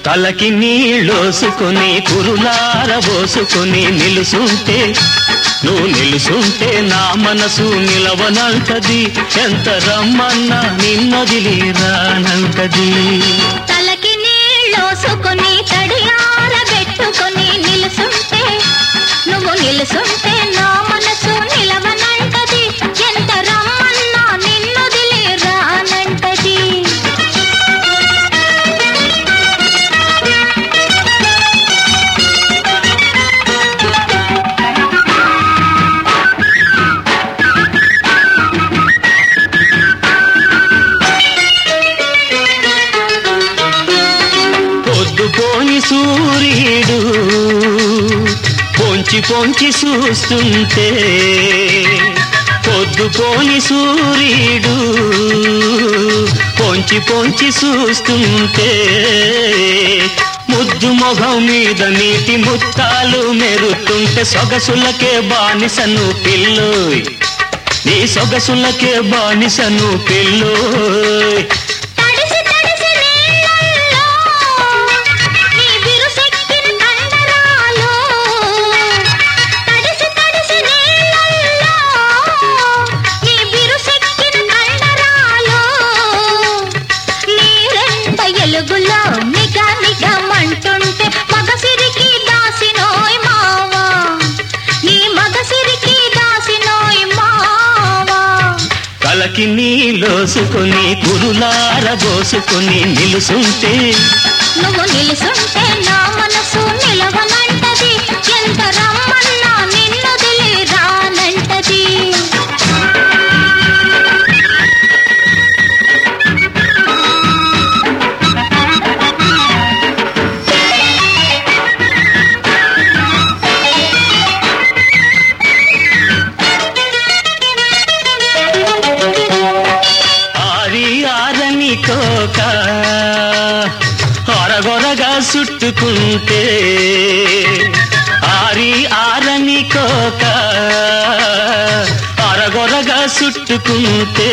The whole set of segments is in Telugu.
తలకి నీళ్ళోసుకుని కురులార పోసుకుని నిలుసుంటే నువ్వు నిలుసుంటే నా మనసు నిలవనంటది ఎంత రమ్మన్నా నిన్నదిలి రానంటది తలకి నీళ్ళోసుకొని తడియార పెట్టుకొని నిలుసుంటే నువ్వు నిలుసుంటే నా మనసు నిలవనంటది ఎంత రమ్మన్నా నిన్నొదిలి రానంటది పొద్దుపోని సూర్యుడు పొంచి పొంచి చూస్తుంటే పొద్దుపోని సూర్యుడు పొంచి పొంచి చూస్తుంటే ముద్దు మొహం మీద నీటి ముత్తాలు మెరుతుంటే సొగసులకే బానిసను పిల్లోయ్ నీ సొగసులకే బానిసను పిల్లోయ్ తడిసి తడిసి నీళ్ళల్లో నీ బిరుసెక్కిన కండరాలు తడిసి తడిసి నీళ్ళల్లో నీ బిరుసెక్కిన కండరాలు నీరెంత ఎలుగులో నిగ నిగమంటుంటే మగసిరికి దాసినోయ్ మావా నీ మగసిరికి దాసినోయ్ మావా కలకి నీలోసుకుని కురులార పోసుకుని నిలుసుంటే నువ్వు నిలుసుంటే నా మనసు నిలవనంటది ఎంత రమ్మన్నా నిన్నొదిలి రానంటది ఆరి ఆరని కోక అరగొరగా చుట్టుకుంటే ఆరి ఆరని కోక అరగొరగా చుట్టుకుంటే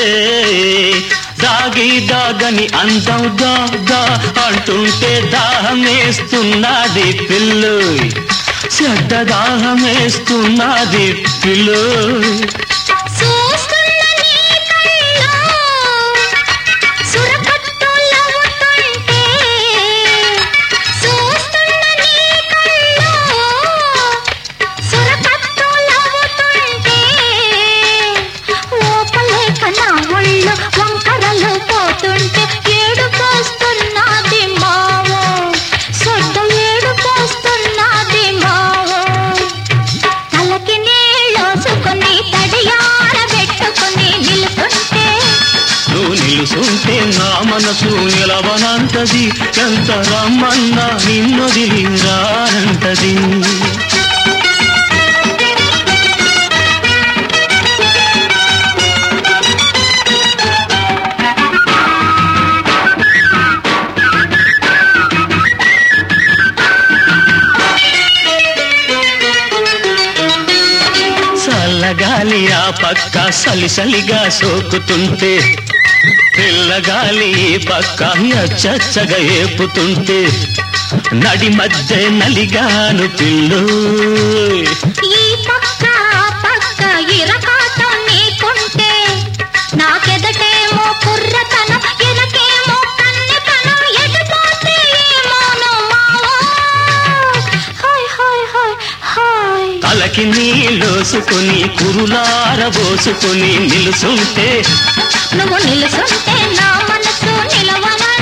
దాగి దాగని అందం దా దా అంటుంటే దాహమేస్తున్నది పిల్లు చెడ్డ దాహమేస్తున్నది పిల్లు చూస్తున్న నీ కళ్ళలో సురపట్టులవుతుంటే చూస్తున్న నీ కళ్ళలో సురపట్టులవుతుంటే ఓపలేక నా ఒళ్ళు వంకరలు పోతుంటే ఏడు పోస్తున్నది మావో సొడ్డ ఏడు పోస్తున్నది మావో తలకి నీళ్ళోసుకొని తడియార పెట్టుకొని నిలుతుంటే నువ్వు నిలుసుంటే నా మనసు నిలవనంటది ఎంత రమ్మన్నా నిన్నొదిలి రానంటది చల్లగాలి ఆ పక్క సలిసలిగా సోకుతుంటే పిల్లగాలి ఈ పక్క అచ్చచ్చగా ఏపుతుంటే నడి మధ్య నలిగాను పిల్లు ఈ పక్క ఆ పక్క ఇరకాటం నీకుంటే నాకెదటేమో కుర్రతనం ఎనకేమో కన్నెతనం ఎటుపోతే ఏమోను మావో హాయ్ హాయ్ హాయ్ హాయ్ తలకి నీళ్ళోసుకుని కురులార పోసుకుని నిలుసుంటే నువ్వు నిలుసుంటే నా మనసు నిలవన